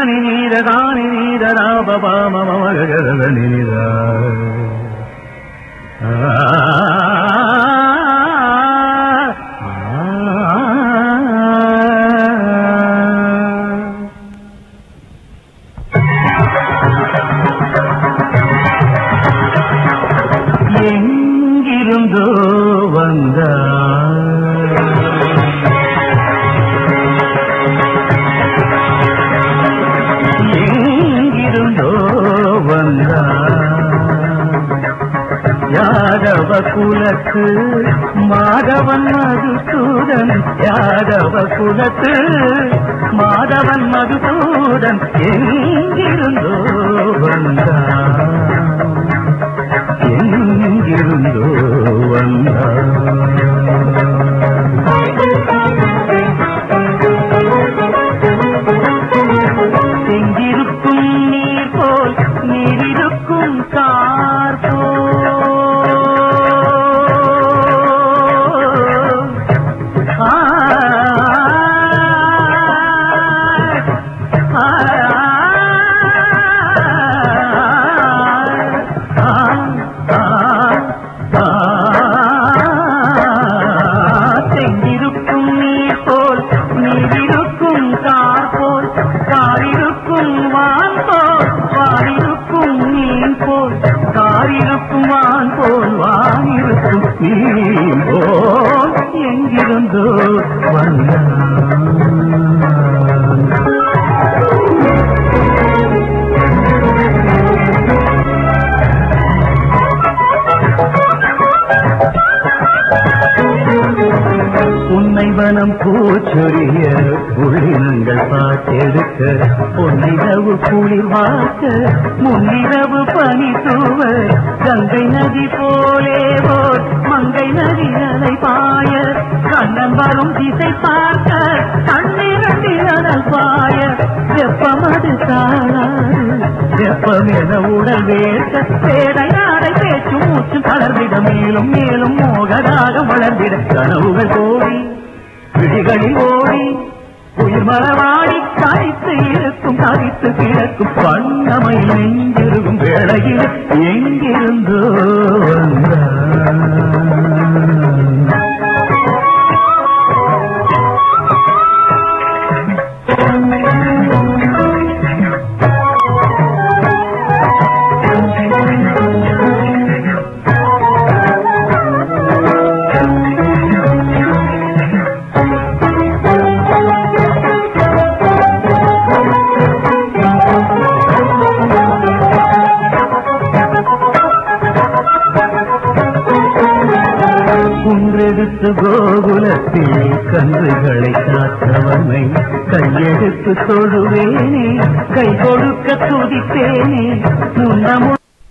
దని నీర దాని నీర రాబ మమ గగ నీర எங்கிருந்தோ வந்தார் எங்கிருந்தோ வந்தார் யாதவ குலத்து மாதவன் மதுசூதன் யாதவ குலத்து மாதவன் மதுசூதன் எங்கிருந்தோ வந்தார் எங்கிருந்தோ வந்தார் செங்கிருக்கும் நீர் போல் நீரிருக்கும் கார் போல் ஆ, ஆ, ஆ, ஆ, செங்கிருக்கும் நீர் போல் நீரிருக்கும் கார் போல் காரிருக்கும் வான் போல் வானிருக்கும் மீன் போல் காரிருக்கும் வான் போல் வானிருக்கும் மீன் போல் எங்கிருந்தோ வந்தான் உன்னை வனம் பூச்சொரிய புள்ளினங்கள் பாட்டெடுக்க பொன்னிரவு குளிர் வாக்க முன்னிரவு பனி தூவ கங்கை நதி போலே போல் மங்கை நதி அலை பாய கண்ணன் வரும் திசை பார்க்க கண்ணிரண்டில் அதல் பாய வெப்பமது தாழாது வெப்பம் என உடல் வேர்க்க பேடையாடை பேச்சு மூச்சு தளர்ந்திட மேலும் மேலும் மோகதாக வளர்ந்திட கனவுகள் கோடி விழிகளில் ஓடி உயிர் மரவாடி கழித்து இருக்கும் கவித்து கிடக்கும் பண்ணமை நெஞ்சிருக்கும் வேளையில் எங்கிருந்தோ வந்தான் குன்றெடுத்து கோகுலத்தில் கன்றுகளை காத்தவனை கையெடுத்து தொழுவேனே கை கொடுக்க துதிப்பேனே முன்னமும்